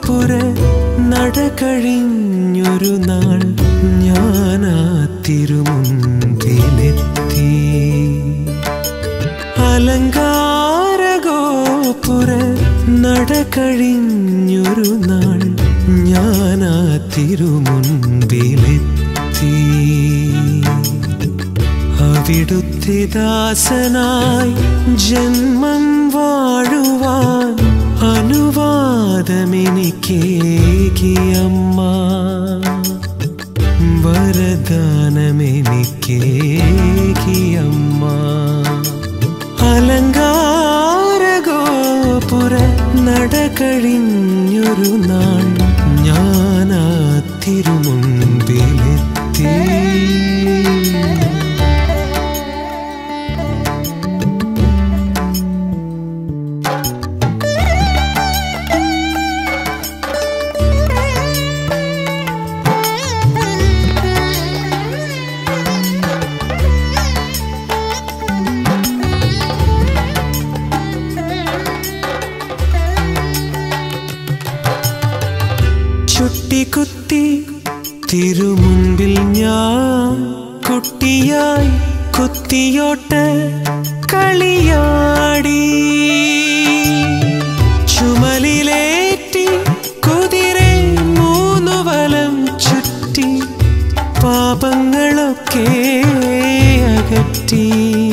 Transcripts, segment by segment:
ഗോപുര നട കഴിഞ്ഞൊരു നാൾ ഞാനാ തിരുമുൻപിലെത്തി അലങ്കാര ഗോപുര നട കഴിഞ്ഞൊരു നാൾ ഞാനാ തിരുമുൻപിലെത്തി അവിടുത്തെ ദാസനായി ജന്മം വാഴുവാൻ അനുവാദമെനിക്കേകിയമ്മ വരദാനമെനിക്കേകിയമ്മ അലങ്കാര ഗോപുര നട കഴിഞ്ഞൊരു നാൾ ഞാനാ തിരുമുൻപിലെത്തി ചുട്ടിക്കുത്തി തിരുമുൻപിൽ ഞാൻ കുട്ടിയായി കുത്തിയോട്ട് കളിയാടി ചുമലിലേറ്റി കുതിരെ മൂന്നു വലം ചുറ്റി പാപങ്ങളൊക്കെ അകറ്റി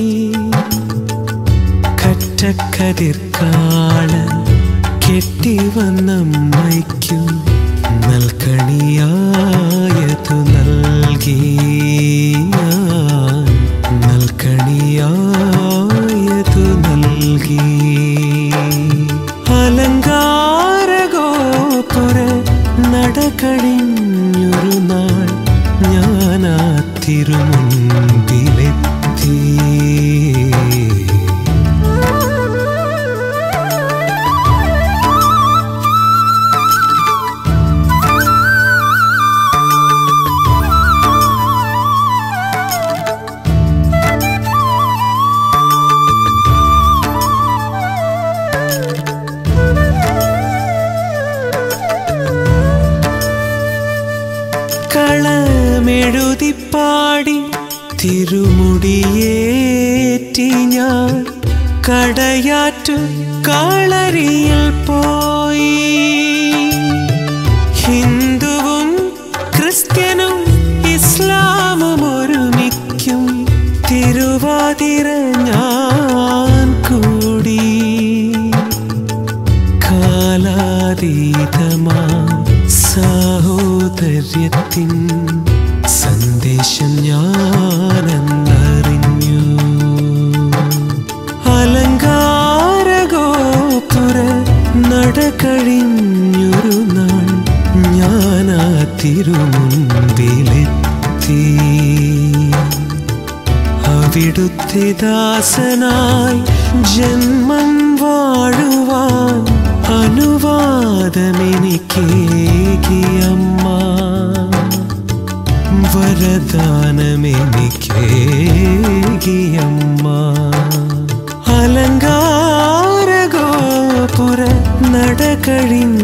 കറ്റക്കതിർക്കാളൻ കെട്ടി വന്നമ്മയ്ക്കും നൽകണിയായതു നൽകി ഞാൻ നൽകണിയായതു നൽകി അലങ്കാര ഗോപുര നട കഴിഞ്ഞൊരു നാൾ ഞാനാ തിരുമുൻപിലെത്തി കളമെഴുതിപ്പാടി തിരുമുടിയേറ്റി ഞാൻ കടയാറ്റു കളരിയിൽ പോയി ഹിന്ദുവും ക്രിസ്ത്യനും ഇസ്ലാമും ഒരുമിക്കും തിരുവാതിര ഞാൻ കൂടി കാലാതീതമാ സാഹോദര്യത്തിൻ സന്ദേശം ഞാനെന്നറിഞ്ഞു അലങ്കാര ഗോപുര നട കഴിഞ്ഞൊരു നാൾ ഞാനാ തിരുമുൻപിലെത്തി അവിടുത്തെ ദാസനായി ജന്മം വാഴുവാൻ അനുവാദമെനിക്കേകിയമ്മ വരദാനമെനിക്കേകിയമ്മ അലങ്കാര ഗോപുര നട കഴിഞ്ഞ